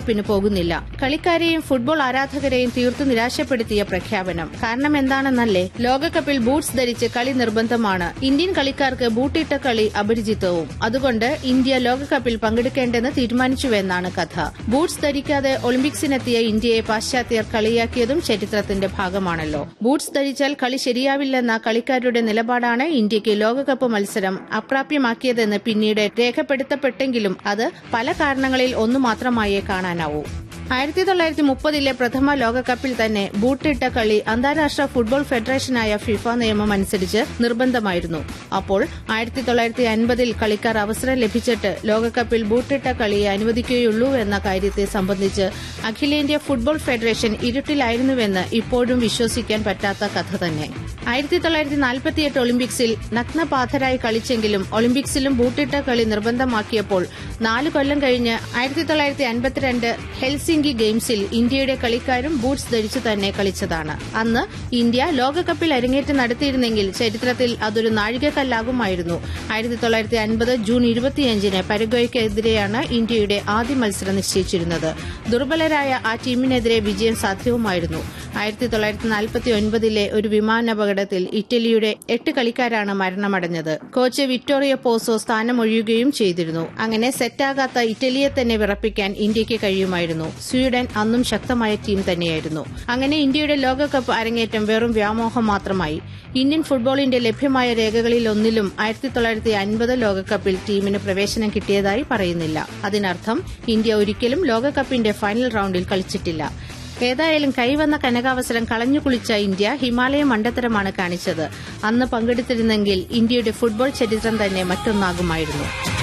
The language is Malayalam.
ലോകകപ്പിന് പോകുന്നില്ല കളിക്കാരെയും ഫുട്ബോൾ ആരാധകരെയും തീർത്തു നിരാശപ്പെടുത്തിയ പ്രഖ്യാപനം കാരണം എന്താണെന്നല്ലേ ലോകകപ്പിൽ ബൂട്ട്സ് ധരിച്ച് കളി നിർബന്ധമാണ് ഇന്ത്യൻ കളിക്കാർക്ക് ബൂട്ടിട്ട കളി അപരിചിതവും അതുകൊണ്ട് ഇന്ത്യ ലോകകപ്പിൽ പങ്കെടുക്കേണ്ടെന്ന് തീരുമാനിച്ചുവെന്നാണ് കഥ ബൂട്ട്സ് ധരിക്കാതെ ഒളിമ്പിക്സിനെത്തിയ ഇന്ത്യയെ പാശ്ചാത്യർ കളിയാക്കിയതും ചരിത്രത്തിന്റെ ഭാഗമാണല്ലോ ബൂട്ട്സ് ധരിച്ചാൽ കളി ശരിയാവില്ലെന്ന കളിക്കാരുടെ നിലപാടാണ് ഇന്ത്യക്ക് ലോകകപ്പ് മത്സരം അപ്രാപ്യമാക്കിയതെന്ന് പിന്നീട് രേഖപ്പെടുത്തപ്പെട്ടെങ്കിലും അത് പല കാരണങ്ങളിൽ ഒന്നു മാത്രമായേ കാണാനാവൂ ആയിരത്തി തൊള്ളായിരത്തി മുപ്പതിലെ പ്രഥമ ലോകകപ്പിൽ തന്നെ ബൂട്ടിട്ട കളി അന്താരാഷ്ട്ര ഫുട്ബോൾ ഫെഡറേഷനായ ഫിഫ നിയമം അനുസരിച്ച് നിർബന്ധമായിരുന്നു അപ്പോൾ ആയിരത്തി തൊള്ളായിരത്തി അൻപതിൽ കളിക്കാർ അവസരം ലഭിച്ചിട്ട് ലോകകപ്പിൽ ബൂട്ടിട്ട കളിയെ അനുവദിക്കുകയുള്ളൂ എന്ന കാര്യത്തെ സംബന്ധിച്ച് അഖിലേന്ത്യാ ഫുട്ബോൾ ഫെഡറേഷൻ ഇരുട്ടിലായിരുന്നുവെന്ന് ഇപ്പോഴും വിശ്വസിക്കാൻ പറ്റാത്ത കഥ തന്നെ ആയിരത്തി തൊള്ളായിരത്തി നാൽപ്പത്തിയെട്ട് ഒളിമ്പിക്സിൽ നഗ്നപാതരായി കളിച്ചെങ്കിലും ഒളിമ്പിക്സിലും ബൂട്ടിട്ട കളി നിർബന്ധമാക്കിയപ്പോൾ നാല് കൊല്ലം കഴിഞ്ഞ് ആയിരത്തി തൊള്ളായിരത്തി അൻപത്തിരണ്ട് ഹെൽസിംഗി ഗെയിംസിൽ ഇന്ത്യയുടെ കളിക്കാരും ബൂട്ട്സ് ധരിച്ചു തന്നെ കളിച്ചതാണ് അന്ന് ഇന്ത്യ ലോകകപ്പിൽ അരങ്ങേറ്റം നടത്തിയിരുന്നെങ്കിൽ ചരിത്രത്തിൽ അതൊരു നാഴികക്കല്ലാകുമായിരുന്നു ആയിരത്തി തൊള്ളായിരത്തി അൻപത് ജൂൺ ഇരുപത്തിയഞ്ചിന് പരഗ്വയ്ക്കെതിരെയാണ് ഇന്ത്യയുടെ ആദ്യ മത്സരം നിശ്ചയിച്ചിരുന്നത് ദുർബലരായ ആ ടീമിനെതിരെ വിജയം സാധ്യവുമായിരുന്നു ആയിരത്തി തൊള്ളായിരത്തി നാൽപ്പത്തി ഒൻപതിലെ ഒരു വിമാനാപകടത്തിൽ ഇറ്റലിയുടെ എട്ട് കളിക്കാരാണ് മരണമടഞ്ഞത് കോച്ച് വിക്ടോറിയ പോസോ സ്ഥാനമൊഴിയുകയും ചെയ്തിരുന്നു അങ്ങനെ സെറ്റാകാത്ത ഇറ്റലിയെ തന്നെ വിറപ്പിക്കാൻ ഇന്ത്യക്ക് കഴിയുമായിരുന്നു സ്വീഡൻ അന്നും ശക്തമായ ടീം തന്നെയായിരുന്നു അങ്ങനെ ഇന്ത്യയുടെ ലോകകപ്പ് അരങ്ങേറ്റം വെറും വ്യാമോഹം മാത്രമായി ഇന്ത്യൻ ഫുട്ബോളിന്റെ ലഭ്യമായ രേഖകളിലൊന്നിലും ആയിരത്തി തൊള്ളായിരത്തി അൻപത് ലോകകപ്പിൽ ടീമിന് പ്രവേശനം കിട്ടിയതായി പറയുന്നില്ല അതിനർത്ഥം ഇന്ത്യ ഒരിക്കലും ലോകകപ്പിന്റെ ഫൈനൽ റൌണ്ടിൽ കളിച്ചിട്ടില്ല ഏതായാലും കൈവന്ന കനകാവസരം കളഞ്ഞുകുളിച്ച ഇന്ത്യ ഹിമാലയ മണ്ടത്തരമാണ് കാണിച്ചത് അന്ന് പങ്കെടുത്തിരുന്നെങ്കിൽ ഇന്ത്യയുടെ ഫുട്ബോൾ ചരിത്രം തന്നെ മറ്റൊന്നാകുമായിരുന്നു